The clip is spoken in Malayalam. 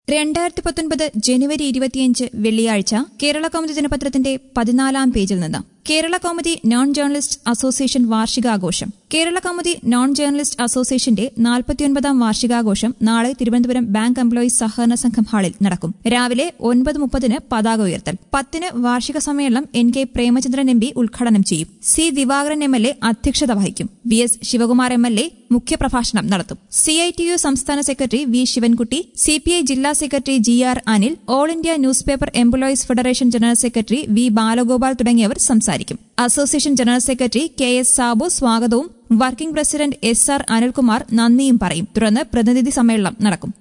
രണ്ടായിരത്തി പത്തൊൻപത് ജനുവരി ഇരുപത്തിയഞ്ച് വെള്ളിയാഴ്ച കേരള കൗമുദി ദിനപത്രത്തിന്റെ പതിനാലാം പേജിൽ നിന്ന് Kerala Kaumudi non journalist association വാർഷികാഘോഷം കേരള കൗമുദി നോൺ ജേർണലിസ്റ്റ് അസോസിയേഷന്റെ നാൽപ്പത്തിയൊൻപതാം വാർഷികാഘോഷം നാളെ തിരുവനന്തപുരം ബാങ്ക് എംപ്ലോയീസ് സഹകരണ സംഘം ഹാളിൽ നടക്കും രാവിലെ ഒൻപത് മുപ്പതിന് പതാക ഉയർത്തൽ പത്തിന് വാർഷിക സമ്മേളനം N K Premachandran M P ഉദ്ഘാടനം ചെയ്യും C Divakaran M L A അധ്യക്ഷത വഹിക്കും V S Sivakumar M L A മുഖ്യപ്രഭാഷണം നടത്തും സി ഐ ടി യു സംസ്ഥാന secretary V Sivankutty C P I ജില്ലാ secretary G R Anil all India news paper employees federation general secretary V Balagopal തുടങ്ങിയവർ സംസാരിക്കും association general secretary K S Sabu സ്വാഗതവും working president S R Anilkumar നന്ദിയും പറയും തുടർന്ന് പ്രതിനിധി സമ്മേളനം നടക്കും